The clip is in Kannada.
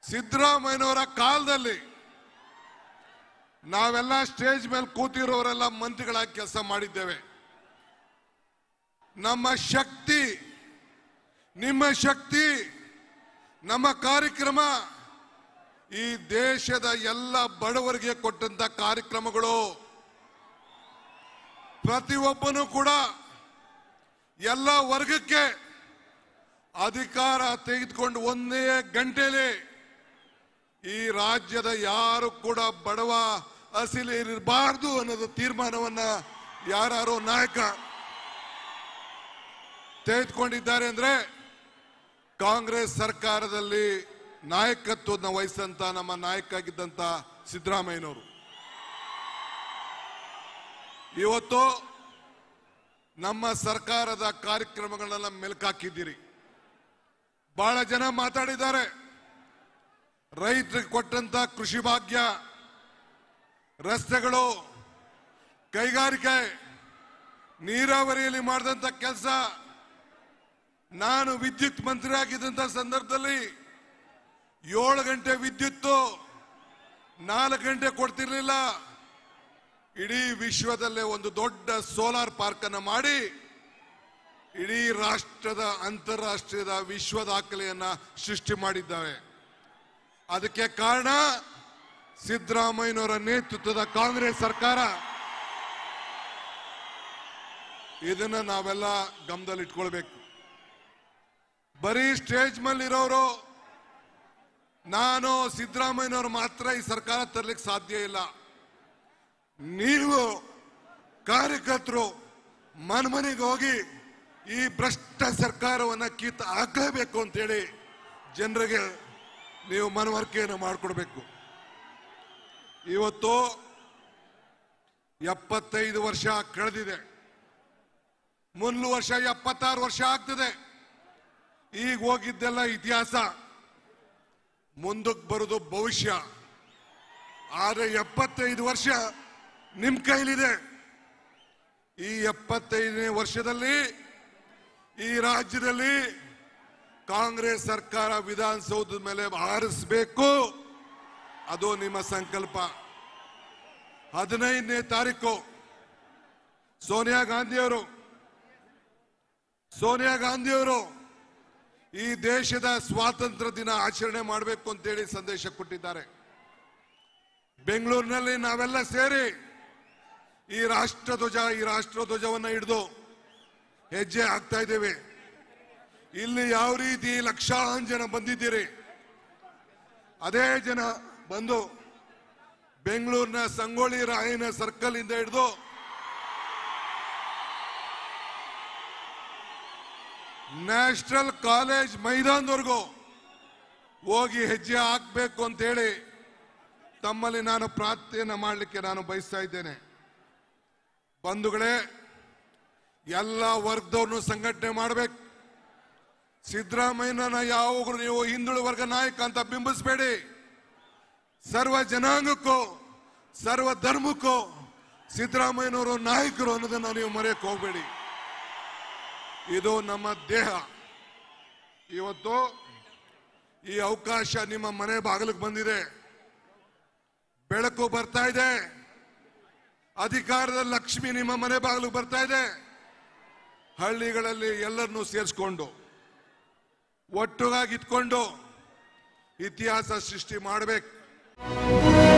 ಸಿದ್ದರಾಮಯ್ಯನವರ ಕಾಲದಲ್ಲಿ ನಾವೆಲ್ಲ ಸ್ಟೇಜ್ ಮೇಲೆ ಕೂತಿರೋರೆಲ್ಲ ಮಂತ್ರಿಗಳಾಗಿ ಕೆಲಸ ಮಾಡಿದ್ದೇವೆ ನಮ್ಮ ಶಕ್ತಿ ನಿಮ್ಮ ಶಕ್ತಿ ನಮ್ಮ ಕಾರ್ಯಕ್ರಮ ಈ ದೇಶದ ಎಲ್ಲ ಬಡವರಿಗೆ ಕೊಟ್ಟಂತ ಕಾರ್ಯಕ್ರಮಗಳು ಪ್ರತಿಯೊಬ್ಬನೂ ಕೂಡ ಎಲ್ಲ ವರ್ಗಕ್ಕೆ ಅಧಿಕಾರ ತೆಗೆದುಕೊಂಡು ಒಂದೇ ಗಂಟೆಯಲ್ಲಿ ಈ ರಾಜ್ಯದ ಯಾರು ಕೂಡ ಬಡವ ಅಸಿಲಿ ಇರಬಾರ್ದು ಅನ್ನೋದು ತೀರ್ಮಾನವನ್ನ ಯಾರು ನಾಯಕ ತೆಗೆದುಕೊಂಡಿದ್ದಾರೆ ಅಂದ್ರೆ ಕಾಂಗ್ರೆಸ್ ಸರ್ಕಾರದಲ್ಲಿ ನಾಯಕತ್ವದ ವಹಿಸಂತ ನಮ್ಮ ನಾಯಕ ಆಗಿದ್ದಂತ ಸಿದ್ದರಾಮಯ್ಯನವರು ಇವತ್ತು ನಮ್ಮ ಸರ್ಕಾರದ ಕಾರ್ಯಕ್ರಮಗಳನ್ನ ಮೆಲುಕಾಕಿದ್ದೀರಿ ಬಹಳ ಜನ ಮಾತಾಡಿದ್ದಾರೆ ರೈತರಿಗೆ ಕೊಟ್ಟಂತ ಕೃಷಿ ಭಾಗ್ಯ ರಸ್ತೆಗಳು ಕೈಗಾರಿಕೆ ನೀರಾವರಿಯಲ್ಲಿ ಮಾಡಿದಂತ ಕೆಲಸ ನಾನು ವಿದ್ಯುತ್ ಮಂತ್ರಿ ಆಗಿದ್ದಂತ ಸಂದರ್ಭದಲ್ಲಿ ಏಳು ಗಂಟೆ ವಿದ್ಯುತ್ತು ನಾಲ್ಕು ಗಂಟೆ ಕೊಡ್ತಿರ್ಲಿಲ್ಲ ಇಡೀ ವಿಶ್ವದಲ್ಲೇ ಒಂದು ದೊಡ್ಡ ಸೋಲಾರ್ ಪಾರ್ಕ್ ಅನ್ನು ಮಾಡಿ ಇಡೀ ರಾಷ್ಟ್ರದ ಅಂತಾರಾಷ್ಟ್ರೀಯದ ವಿಶ್ವ ದಾಖಲೆಯನ್ನ ಸೃಷ್ಟಿ ಮಾಡಿದ್ದಾವೆ ಅದಕ್ಕೆ ಕಾರಣ ಸಿದ್ದರಾಮಯ್ಯನವರ ನೇತೃತ್ವದ ಕಾಂಗ್ರೆಸ್ ಸರ್ಕಾರ ಇದನ್ನ ನಾವೆಲ್ಲ ಗಮನದಲ್ಲಿ ಇಟ್ಕೊಳ್ಬೇಕು ಬರೀ ಸ್ಟೇಜ್ ಮೇಲೆ ಇರೋರು ನಾನು ಸಿದ್ದರಾಮಯ್ಯನವರು ಮಾತ್ರ ಈ ಸರ್ಕಾರ ತರಲಿಕ್ಕೆ ಸಾಧ್ಯ ಇಲ್ಲ ನೀವು ಕಾರ್ಯಕರ್ತರು ಮನೆಗೆ ಹೋಗಿ ಈ ಭ್ರಷ್ಟ ಸರ್ಕಾರವನ್ನ ಕಿತ್ತು ಹಾಕಲೇಬೇಕು ಅಂತೇಳಿ ಜನರಿಗೆ ನೀವು ಮನವರಿಕೆಯನ್ನು ಮಾಡಿಕೊಡ್ಬೇಕು ಇವತ್ತು ಎಪ್ಪತ್ತೈದು ವರ್ಷ ಕಳೆದಿದೆ ಮುಂದಿನ ವರ್ಷ ಎಪ್ಪತ್ತಾರು ವರ್ಷ ಆಗ್ತದೆ ಈಗ ಹೋಗಿದ್ದೆಲ್ಲ ಇತಿಹಾಸ ಮುಂದಕ್ಕೆ ಬರೋದು ಭವಿಷ್ಯ ಆದ್ರೆ ಎಪ್ಪತ್ತೈದು ವರ್ಷ ನಿಮ್ ಕೈಲಿದೆ ಈ ಎಪ್ಪತ್ತೈದನೇ ವರ್ಷದಲ್ಲಿ ಈ ರಾಜ್ಯದಲ್ಲಿ ಕಾಂಗ್ರೆಸ್ ಸರ್ಕಾರ ವಿಧಾನಸೌಧದ ಮೇಲೆ ಹಾರಿಸಬೇಕು ಅದು ನಿಮ್ಮ ಸಂಕಲ್ಪ ಹದಿನೈದನೇ ತಾರೀಕು ಸೋನಿಯಾ ಗಾಂಧಿಯವರು ಸೋನಿಯಾ ಗಾಂಧಿಯವರು ಈ ದೇಶದ ಸ್ವಾತಂತ್ರ್ಯ ದಿನ ಆಚರಣೆ ಮಾಡಬೇಕು ಅಂತೇಳಿ ಸಂದೇಶ ಕೊಟ್ಟಿದ್ದಾರೆ ಬೆಂಗಳೂರಿನಲ್ಲಿ ನಾವೆಲ್ಲ ಸೇರಿ ಈ ರಾಷ್ಟ್ರಧ್ವಜ ಈ ರಾಷ್ಟ್ರಧ್ವಜವನ್ನ ಹಿಡಿದು ಹೆಜ್ಜೆ ಹಾಕ್ತಾ ಇದ್ದೇವೆ ಇಲ್ಲಿ ಯಾವ ರೀತಿ ಲಕ್ಷಾಂತರ ಜನ ಬಂದಿದ್ದೀರಿ ಅದೇ ಜನ ಬಂದು ಬೆಂಗಳೂರಿನ ಸಂಗೊಳ್ಳಿ ರಾಯನ ಸರ್ಕಲ್ ಇಂದ ಹಿಡಿದು ನ್ಯಾಷನಲ್ ಕಾಲೇಜ್ ಮೈದಾನದವರೆಗೂ ಹೋಗಿ ಹೆಜ್ಜೆ ಹಾಕ್ಬೇಕು ಅಂತ ಹೇಳಿ ತಮ್ಮಲ್ಲಿ ನಾನು ಪ್ರಾರ್ಥನೆಯನ್ನ ಮಾಡಲಿಕ್ಕೆ ನಾನು ಬಯಸ್ತಾ ಇದ್ದೇನೆ ಬಂಧುಗಳೇ ಎಲ್ಲ ವರ್ಗದವ್ರನ್ನು ಸಂಘಟನೆ ಮಾಡಬೇಕು ಸಿದ್ದರಾಮಯ್ಯನ ಯಾವಾಗಲೂ ನೀವು ಹಿಂದುಳಿದ ವರ್ಗ ನಾಯಕ ಅಂತ ಬಿಂಬಿಸಬೇಡಿ ಸರ್ವ ಜನಾಂಗಕ್ಕೂ ಸರ್ವ ಧರ್ಮಕ್ಕೂ ಸಿದ್ದರಾಮಯ್ಯನವರು ನಾಯಕರು ಅನ್ನೋದನ್ನ ನೀವು ಮರೆಯಕ್ಕೆ ಹೋಗಬೇಡಿ ಇದು ನಮ್ಮ ದೇಹ ಇವತ್ತು ಈ ಅವಕಾಶ ನಿಮ್ಮ ಮನೆ ಬಾಗಿಲಿಗೆ ಬಂದಿದೆ ಬೆಳಕು ಬರ್ತಾ ಇದೆ ಅಧಿಕಾರದ ಲಕ್ಷ್ಮಿ ನಿಮ್ಮ ಮನೆ ಬಾಗಿಲಿಗೆ ಬರ್ತಾ ಇದೆ ಹಳ್ಳಿಗಳಲ್ಲಿ ಎಲ್ಲರನ್ನೂ ಸೇರಿಸ್ಕೊಂಡು ಒಟ್ಟುಗಾಗಿತ್ಕೊಂಡು ಇತಿಹಾಸ ಸೃಷ್ಟಿ ಮಾಡಬೇಕು